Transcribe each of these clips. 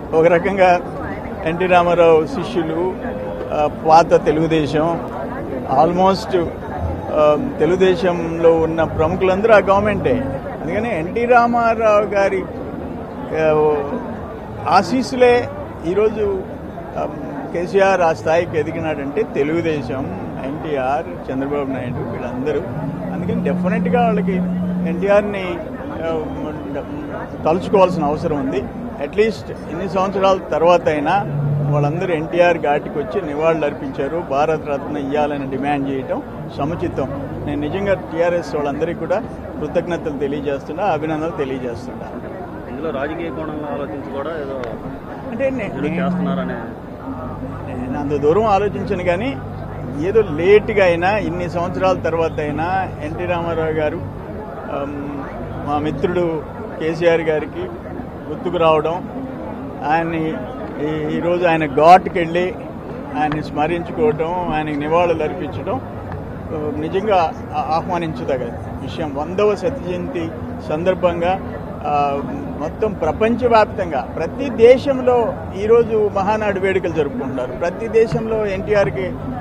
ఒక రకంగా ఎన్టీ రామారావు శిష్యులు ఆ, పాత తెలుగుదేశం ఆల్మోస్ట్ ఆ, తెలుగుదేశంలో ఉన్న ప్రముఖులందరూ ఆ గవర్నమెంటే అందుకని ఎన్టీ రామారావు గారి ఆ, ఆశీస్సులే ఈరోజు ఆ, కేసీఆర్ ఆ స్థాయికి ఎదిగినాడంటే తెలుగుదేశం ఎన్టీఆర్ చంద్రబాబు నాయుడు వీళ్ళందరూ అందుకని డెఫినెట్గా వాళ్ళకి ఎన్టీఆర్ని తలుచుకోవాల్సిన అవసరం ఉంది అట్లీస్ట్ ఇన్ని సంవత్సరాల తర్వాత అయినా వాళ్ళందరూ ఎన్టీఆర్ ఘాటికి వచ్చి నివాళులు అర్పించారు భారత రత్న ఇవ్వాలని డిమాండ్ చేయటం సముచితం నేను నిజంగా టీఆర్ఎస్ వాళ్ళందరికీ కూడా కృతజ్ఞతలు తెలియజేస్తున్నా అభినందనలు తెలియజేస్తున్నా ఇందులో రాజకీయ కోణంలో ఆలోచించి కూడా ఏదో అంటే నే- వీళ్ళు నే- చేస్తున్నారనే నేను అంత దూరం ఆలోచించను కానీ ఏదో లేట్గా అయినా ఇన్ని సంవత్సరాల తర్వాత అయినా ఎన్టీ రామారావు గారు ఆమ్, మా మిత్రుడు కేసీఆర్ గారికి గుర్తుకు రావడం ఆయన్ని ఈ- ఈరోజు ఆయన ఘాట్కి వెళ్ళి ఆయన్ని స్మరించుకోవటం ఆయనకి నివాళులు అర్పించడం ఆ, నిజంగా ఆ- ఆహ్వానించదగ విషయం వందవ శత జయంతి సందర్భంగా ఆ, మొత్తం ప్రపంచవ్యాప్తంగా ప్రతి దేశంలో ఈరోజు మహానాడు వేడుకలు జరుపుకుంటున్నారు ప్రతి దేశంలో ఎన్టీఆర్కి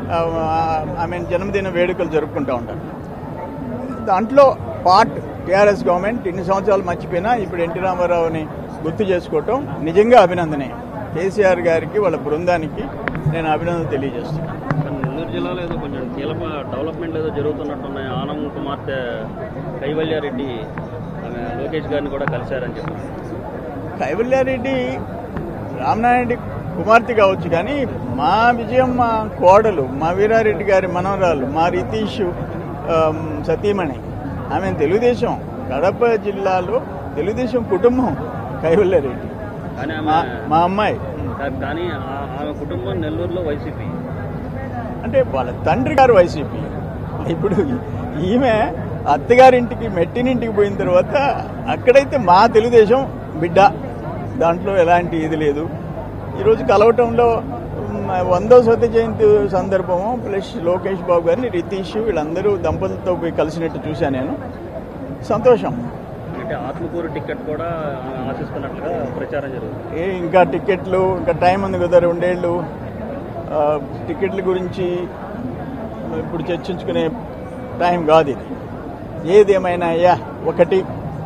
ఐ మీన్ జన్మదిన వేడుకలు జరుపుకుంటూ ఉంటారు దాంట్లో పార్ట్ టీఆర్ఎస్ గవర్నమెంట్ ఇన్ని సంవత్సరాలు మర్చిపోయినా ఇప్పుడు ఎన్టీ రామారావుని గుర్తు చేసుకోవటం నిజంగా అభినందనే కేసీఆర్ గారికి వాళ్ళ బృందానికి నేను అభినందన తెలియజేస్తున్నాను కానీ నెల్లూరు జిల్లాలో ఏదో కొంచెం కీలక డెవలప్మెంట్ ఏదో జరుగుతున్నట్టున్నాయి ఆనం కుమార్తె కైవల్యారెడ్డి ఆమె లోకేష్ గారిని కూడా కలిశారని చెప్పి కైవల్యారెడ్డి రామనాయుడి కుమార్తె కావచ్చు కానీ మా విజయం మా కోడలు మా వీరారెడ్డి గారి మనవరాలు మా రితీష్ ఆమ్, సతీమణి ఆమె తెలుగుదేశం కడప జిల్లాలో తెలుగుదేశం కుటుంబం కైవల్యారెడ్డి కానీ మా ఆమె మా అమ్మాయి కా- కానీ ఆ- ఆమె కుటుంబం నెల్లూరులో వైసీపీ అంటే వాళ్ళ తండ్రి గారు వైసీపీ ఇప్పుడు ఈమె అత్తగారింటికి మెట్టినింటికి పోయిన తర్వాత అక్కడైతే మా తెలుగుదేశం బిడ్డ దాంట్లో ఎలాంటి ఇది లేదు ఈరోజు కలవటంలో మ్, వందో శత జయంతి సందర్భము ప్లస్ లోకేష్ బాబు గారిని రితీష్ వీళ్ళందరూ దంపతులతో పోయి కలిసినట్టు చూశాను నేను సంతోషం అంటే ఆత్మకూరు టికెట్ కూడా ఆమె ఆశిస్తున్నట్లుగా ప్రచారం జరుగుతుంది ఏ ఇంకా టికెట్లు ఇంకా టైం ఉంది కదా రెండేళ్ళు ఆ, టికెట్ల గురించి ఇప్పుడు చర్చించుకునే టైం కాదు ఇది ఏదేమైనా అయ్యా ఒకటి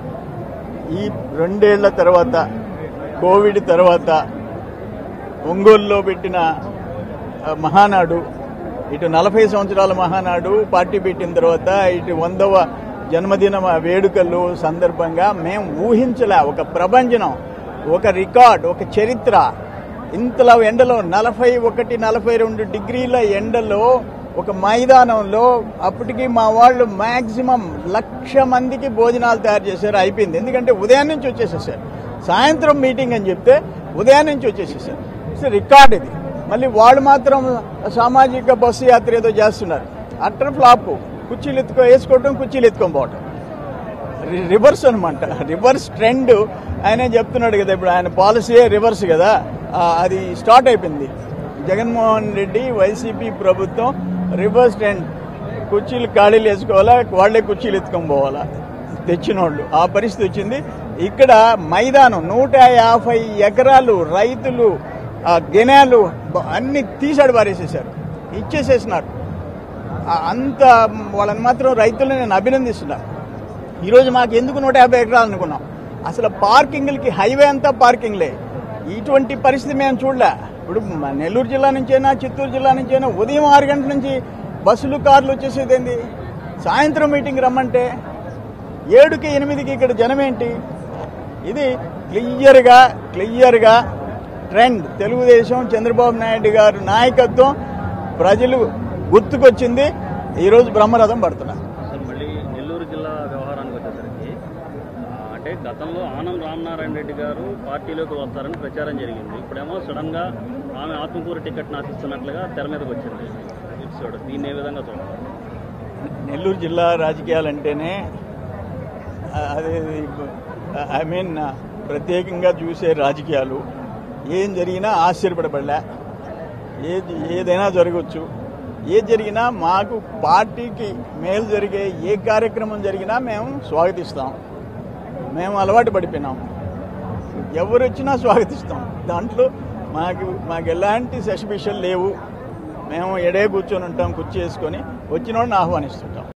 ఈ రెండేళ్ల తర్వాత కోవిడ్ తర్వాత ఒంగోలులో పెట్టిన ఆ, మహానాడు ఇటు నలభై సంవత్సరాల మహానాడు పార్టీ పెట్టిన తర్వాత ఇటు వందవ జన్మదిన వేడుకలు సందర్భంగా మేము ఊహించలే ఒక ప్రభంజనం ఒక రికార్డ్ ఒక చరిత్ర ఇంతలో ఎండలో నలభై ఒకటి నలభై రెండు డిగ్రీల ఎండలో ఒక మైదానంలో అప్పటికి మా వాళ్ళు మాక్సిమం లక్ష మందికి భోజనాలు తయారు చేశారు అయిపోయింది ఎందుకంటే ఉదయం నుంచి వచ్చేసేసారు సాయంత్రం మీటింగ్ అని చెప్తే ఉదయం నుంచి వచ్చేసేసారు ఇట్స్ రికార్డ్ ఇది మళ్ళీ వాళ్ళు మాత్రం సామాజిక బస్సు యాత్ర ఏదో చేస్తున్నారు అట్టర్ ఫ్లాప్ కుర్చీలు ఎత్తుకో వేసుకోవటం కుర్చీలు ఎత్తుకొని పోవటం రి- రివర్స్ అనమాట రివర్స్ ట్రెండ్ ఆయనే చెప్తున్నాడు కదా ఇప్పుడు ఆయన పాలసీయే రివర్స్ కదా ఆ, అది స్టార్ట్ అయిపోయింది జగన్మోహన్ రెడ్డి వైసీపీ ప్రభుత్వం రివర్స్ ట్రెండ్ కుర్చీలు ఖాళీలు వేసుకోవాలా వాళ్ళే కుర్చీలు ఎత్తుకొని పోవాలా తెచ్చినోళ్ళు ఆ పరిస్థితి వచ్చింది ఇక్కడ మైదానం నూట యాభై ఎకరాలు రైతులు ఆ గెనాలు బ- అన్ని తీసాడు పారేసేసారు ఇచ్చేసేసినారు ఆ, అంత వాళ్ళని మాత్రం రైతులను నేను అభినందిస్తున్నాను ఈరోజు మాకు ఎందుకు నూట యాభై ఎకరాలు అనుకున్నాం అసలు పార్కింగ్లకి హైవే అంతా పార్కింగ్లే ఇటువంటి పరిస్థితి మేము చూడలే ఇప్పుడు మ- నెల్లూరు జిల్లా నుంచైనా చిత్తూరు జిల్లా నుంచైనా ఉదయం ఆరు గంటల నుంచి బస్సులు కార్లు వచ్చేసేది ఏంది సాయంత్రం మీటింగ్ రమ్మంటే ఏడుకి ఎనిమిదికి ఇక్కడ జనం ఏంటి ఇది క్లియర్గా క్లియర్గా ట్రెండ్ తెలుగుదేశం చంద్రబాబు నాయుడు గారు నాయకత్వం ప్రజలు గుర్తుకొచ్చింది ఈరోజు బ్రహ్మరథం పడుతున్నారు సార్ మళ్ళీ నెల్లూరు జిల్లా వ్యవహారానికి వచ్చేసరికి ఆ, అంటే గతంలో ఆనం రామనారాయణ రెడ్డి గారు పార్టీలోకి వస్తారని ప్రచారం జరిగింది ఇప్పుడేమో సడన్ గా ఆమె ఆత్మకూరు టికెట్ ఆశిస్తున్నట్లుగా తెర మీదకి వచ్చింది ఎపిసోడ్ దీన్ని ఏ విధంగా చూడాలి నెల్లూరు జిల్లా రాజకీయాలంటేనే ఆ, అది ఐ మీన్ ప్రత్యేకంగా చూసే రాజకీయాలు ఏం జరిగినా ఆశ్చర్యపడబడలే ఏది ఏదైనా జరగవచ్చు ఏది జరిగినా మాకు పార్టీకి మేలు జరిగే ఏ కార్యక్రమం జరిగినా మేము స్వాగతిస్తాం మేము అలవాటు పడిపోయినాం ఎవరు వచ్చినా స్వాగతిస్తాం దాంట్లో మాకు మాకు ఎలాంటి సస్పిషన్ లేవు మేము ఎడే కూర్చొని ఉంటాం కుర్చీ వేసుకొని వచ్చిన వాడిని ఆహ్వానిస్తుంటాం